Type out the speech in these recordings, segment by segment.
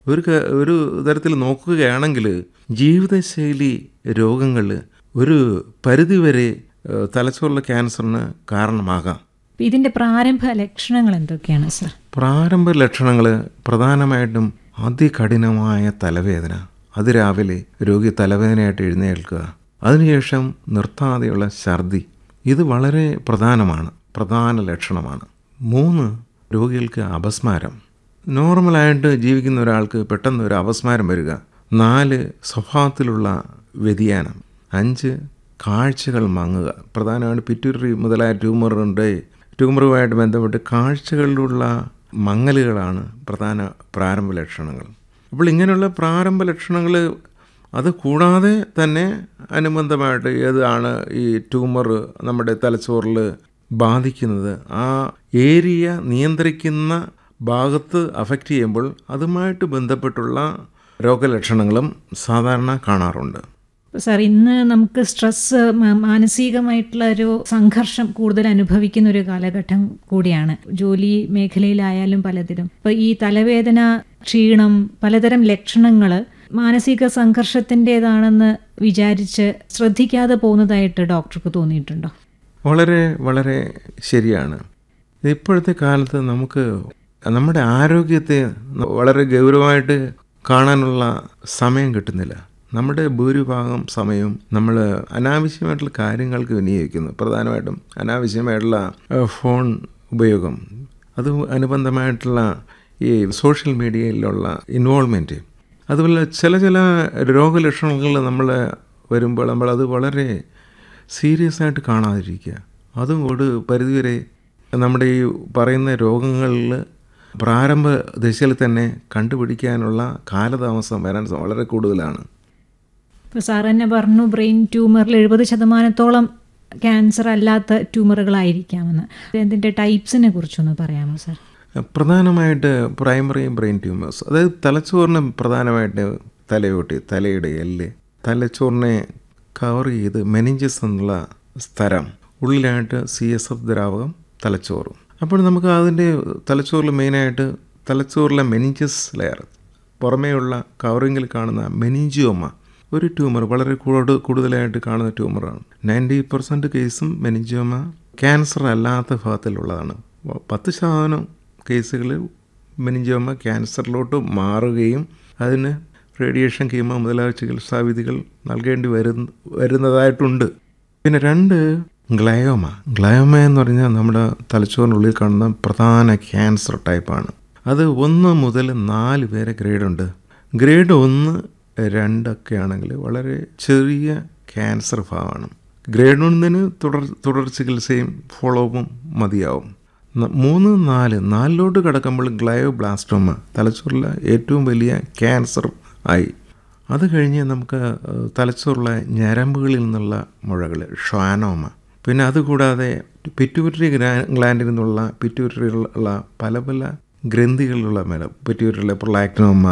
ഒരു ക- ഒരു തരത്തിൽ നോക്കുകയാണെങ്കിൽ ജീവിതശൈലി രോഗങ്ങൾ ഒരു പരിധിവരെ ഏഹ്, തലച്ചോറിലെ ക്യാൻസറിന് കാരണമാകാം അപ്പൊ ഇതിന്റെ പ്രാരംഭ ലക്ഷണങ്ങൾ എന്തൊക്കെയാണ് സർ പ്രാരംഭ ലക്ഷണങ്ങൾ പ്രധാനമായിട്ടും അതികഠിനമായ തലവേദന അതിരാവിലെ രോഗി തലവേദനയായിട്ട് എഴുന്നേൽക്കുക അതിനുശേഷം നിർത്താതെയുള്ള ഛർദി ഇത് വളരെ പ്രധാനമാണ് പ്രധാന ലക്ഷണമാണ് മൂന്ന് രോഗികൾക്ക് അപസ്മാരം നോർമലായിട്ട് ജീവിക്കുന്ന ഒരാൾക്ക് പെട്ടെന്ന് ഒരു അപസ്മാരം വരിക നാല് സ്വഭാവത്തിലുള്ള വ്യതിയാനം അഞ്ച് കാഴ്ചകൾ മങ്ങുക പ്രധാനമായിട്ട് പിറ്റ്യൂട്ടറി മുതലായ ട്യൂമറുണ്ട് ട്യൂമറുമായിട്ട് ബന്ധപ്പെട്ട് കാഴ്ചകളിലുള്ള മങ്ങലുകളാണ് പ്രധാന പ്രാരംഭ ലക്ഷണങ്ങൾ അപ്പോൾ ഇങ്ങനെയുള്ള പ്രാരംഭ ലക്ഷണങ്ങൾ അത് കൂടാതെ തന്നെ അനുബന്ധമായിട്ട് ഏതാണ് ഈ ട്യൂമർ നമ്മുടെ തലച്ചോറിൽ ബാധിക്കുന്നത് ആ ഏരിയ നിയന്ത്രിക്കുന്ന ഭാഗത്ത് അഫക്റ്റ് ചെയ്യുമ്പോൾ അതുമായിട്ട് ബന്ധപ്പെട്ടുള്ള രോഗലക്ഷണങ്ങളും സാധാരണ കാണാറുണ്ട് സാർ ഇന്ന് നമുക്ക് സ്ട്രെസ് മാനസികമായിട്ടുള്ള ഒരു സംഘർഷം കൂടുതൽ അനുഭവിക്കുന്ന ഒരു കാലഘട്ടം കൂടിയാണ് ജോലി മേഖലയിലായാലും പലതിലും ഇപ്പൊ ഈ തലവേദന ക്ഷീണം പലതരം ലക്ഷണങ്ങൾ മാനസിക സംഘർഷത്തിൻ്റെതാണെന്ന് വിചാരിച്ച് ശ്രദ്ധിക്കാതെ പോകുന്നതായിട്ട് ഡോക്ടർക്ക് തോന്നിയിട്ടുണ്ടോ വളരെ വളരെ ശരിയാണ് ഇപ്പോഴത്തെ കാലത്ത് നമുക്ക് നമ്മുടെ ആരോഗ്യത്തെ വളരെ ഗൗരവമായിട്ട് കാണാനുള്ള സമയം കിട്ടുന്നില്ല നമ്മുടെ ഭൂരിഭാഗം സമയവും നമ്മൾ അനാവശ്യമായിട്ടുള്ള കാര്യങ്ങൾക്ക് വിനിയോഗിക്കുന്നു പ്രധാനമായിട്ടും അനാവശ്യമായിട്ടുള്ള ഏഹ്, ഫോൺ ഉപയോഗം അത് അനുബന്ധമായിട്ടുള്ള ഈ സോഷ്യൽ മീഡിയയിലുള്ള ഇൻവോൾവ്മെൻറ്റ് അതുപോലെ ചില ചില രോഗലക്ഷണങ്ങൾ നമ്മൾ വരുമ്പോൾ നമ്മളത് വളരെ സീരിയസ് ആയിട്ട് കാണാതിരിക്കുക അതും ഒരു പരിധിവരെ നമ്മുടെ ഈ പറയുന്ന രോഗങ്ങളിൽ പ്രാരംഭ ദശയിൽ തന്നെ കണ്ടുപിടിക്കാനുള്ള കാലതാമസം വരാൻ വളരെ കൂടുതലാണ് ഇപ്പോൾ സാർ തന്നെ പറഞ്ഞു ബ്രെയിൻ ട്യൂമറിൽ എഴുപത് ശതമാനത്തോളം ക്യാൻസർ അല്ലാത്ത ട്യൂമറുകളായിരിക്കാമെന്ന് ഇതിൻ്റെ ടൈപ്സിനെ കുറിച്ചൊന്ന് പറയാമോ സാർ പ്രധാനമായിട്ട് പ്രൈമറി ബ്രെയിൻ ട്യൂമേഴ്സ് അതായത് തലച്ചോറിന് പ്രധാനമായിട്ട് തലയോട്ടി തലയുടെ എല്ല് തലച്ചോറിനെ കവർ ചെയ്ത് മെനിഞ്ചസ് എന്നുള്ള സ്ഥലം ഉള്ളിലായിട്ട് സി എസ് എഫ് ദ്രാവകം തലച്ചോറും അപ്പോൾ നമുക്ക് അതിൻ്റെ തലച്ചോറിൽ മെയിനായിട്ട് തലച്ചോറിലെ മെനിഞ്ചസ് ലെയർ പുറമേയുള്ള കവറിങ്ങിൽ കാണുന്ന മെനിഞ്ചിയോമ ഒരു ട്യൂമർ വളരെ കൂടുതൽ കൂടുതലായിട്ട് കാണുന്ന ട്യൂമറാണ് നയൻറ്റി പെർസെൻറ്റ് കേസും മെനിഞ്ചിയോമ ക്യാൻസർ അല്ലാത്ത ഭാഗത്തിലുള്ളതാണ് പത്ത് ശതമാനം കേസുകളിൽ മെനിഞ്ചോമ ക്യാൻസറിലോട്ട് മാറുകയും അതിന് റേഡിയേഷൻ കീമോ മുതലായ ചികിത്സാവിധികൾ നൽകേണ്ടി വരുന്ന വരുന്നതായിട്ടുണ്ട് പിന്നെ രണ്ട് ഗ്ലയോമ ഗ്ലയോമ എന്ന് പറഞ്ഞാൽ നമ്മുടെ തലച്ചോറിനുള്ളിൽ കാണുന്ന പ്രധാന ക്യാൻസർ ടൈപ്പാണ് അത് ഒന്ന് മുതൽ നാല് വരെ ഗ്രേഡുണ്ട് ഗ്രേഡ് ഒന്ന് രണ്ടൊക്കെ ആണെങ്കിൽ വളരെ ചെറിയ ക്യാൻസർ ഭാവമാണ് ഗ്രേഡ് ഒന്നിന് തുടർ തുടർ ചികിത്സയും ഫോളോ അപ്പും മതിയാവും ന- മൂന്ന് നാല് നാലിലോട്ട് കിടക്കുമ്പോൾ ഗ്ലയോബ്ലാസ്റ്റോമ തലച്ചോറിലെ ഏറ്റവും വലിയ ക്യാൻസർ ആയി അത് കഴിഞ്ഞ് നമുക്ക് ഏഹ്, തലച്ചോറിലെ ഞരമ്പുകളിൽ നിന്നുള്ള മുഴകൾ ഷ്വാനോമ പിന്നെ അതുകൂടാതെ പിറ്റ്യൂട്ടറി ഗ്രാ ഗ്ലാൻഡിൽ നിന്നുള്ള പിറ്റ്യൂട്ടറിയിലുള്ള പല പല ഗ്രന്ഥികളിലുള്ള മേല പിറ്റ്യൂട്ടറിയിലെ പ്രൊലാക്ടോമ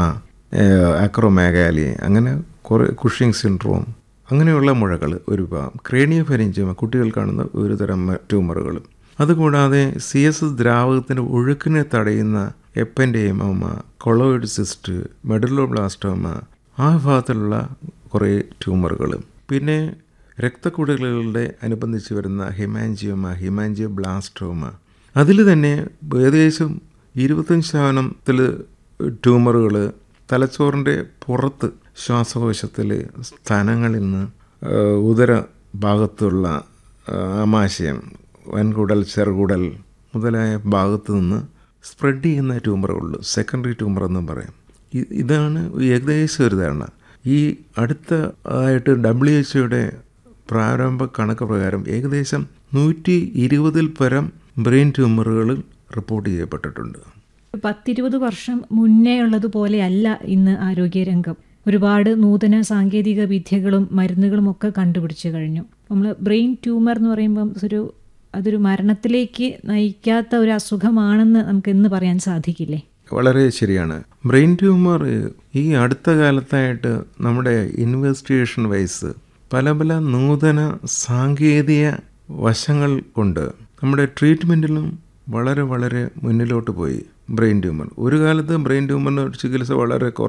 ആക്രോമാഗാലി അങ്ങനെ കുറേ കുഷിങ് സിൻഡ്രോം അങ്ങനെയുള്ള മുഴകൾ ഒരു വിഭാഗം ക്രേണിയോഫെരിഞ്ചിമ കുട്ടികൾ കാണുന്ന ഒരു തരം ട്യൂമറുകൾ അതുകൂടാതെ സി എസ് എസ് ദ്രാവകത്തിൻ്റെ ഒഴുക്കിനെ തടയുന്ന എപ്പൻഡേമോമ കൊളോയിഡ് സിസ്റ്റ് മെഡലോബ്ലാസ്റ്റോമ ആ വിഭാഗത്തിലുള്ള കുറേ ട്യൂമറുകൾ പിന്നെ രക്തക്കുഴലുകളുടെ അനുബന്ധിച്ച് വരുന്ന ഹിമാൻജിയോമ ഹിമാൻജിയോ ബ്ലാസ്റ്റോമ അതിൽ തന്നെ ഏകദേശം ഇരുപത്തഞ്ച് ശതമാനത്തിൽ ട്യൂമറുകൾ തലച്ചോറിൻ്റെ പുറത്ത് ശ്വാസകോശത്തിൽ സ്ഥലങ്ങളിൽ നിന്ന് ഏഹ്, ഉദര ഭാഗത്തുള്ള ഏഹ്, ആമാശയം വൻകുടൽ ചെറുകുടൽ മുതലായ ഭാഗത്തു നിന്ന് സ്പ്രെഡ് ചെയ്യുന്ന ട്യൂമറുള്ളൂ സെക്കൻഡറി ട്യൂമർ എന്നും പറയും ഇ- ഇതാണ് ഏകദേശം ഒരു ധാരണ ഈ അടുത്ത ആയിട്ട് ഡബ്ല്യു എച്ച് പ്രാരംഭ കണക്ക് പ്രകാരം ഏകദേശം നൂറ്റി ഇരുപതിൽ പരം ബ്രെയിൻ ട്യൂമറുകൾ റിപ്പോർട്ട് ചെയ്യപ്പെട്ടിട്ടുണ്ട് പത്തിരുപത് വർഷം മുന്നേ ഉള്ളതുപോലെയല്ല ഇന്ന് ആരോഗ്യരംഗം ഒരുപാട് നൂതന സാങ്കേതിക വിദ്യകളും മരുന്നുകളും ഒക്കെ കണ്ടുപിടിച്ചു കഴിഞ്ഞു നമ്മൾ ബ്രെയിൻ ട്യൂമർ എന്ന് പറയുമ്പം ഒരു അതൊരു മരണത്തിലേക്ക് നയിക്കാത്ത ഒരു അസുഖമാണെന്ന് നമുക്ക് എന്ന് പറയാൻ സാധിക്കില്ലേ വളരെ ശരിയാണ് ബ്രെയിൻ ട്യൂമർ ഈ അടുത്ത കാലത്തായിട്ട് നമ്മുടെ ഇൻവെസ്റ്റിഗേഷൻ വൈസ് പല പല നൂതന സാങ്കേതിക വശങ്ങൾ കൊണ്ട് നമ്മുടെ ട്രീറ്റ്മെൻറ്റിലും വളരെ വളരെ മുന്നിലോട്ട് പോയി ബ്രെയിൻ ട്യൂമർ ഒരു കാലത്ത് ബ്രെയിൻ ട്യൂമറിന് ചികിത്സ വളരെ കുറ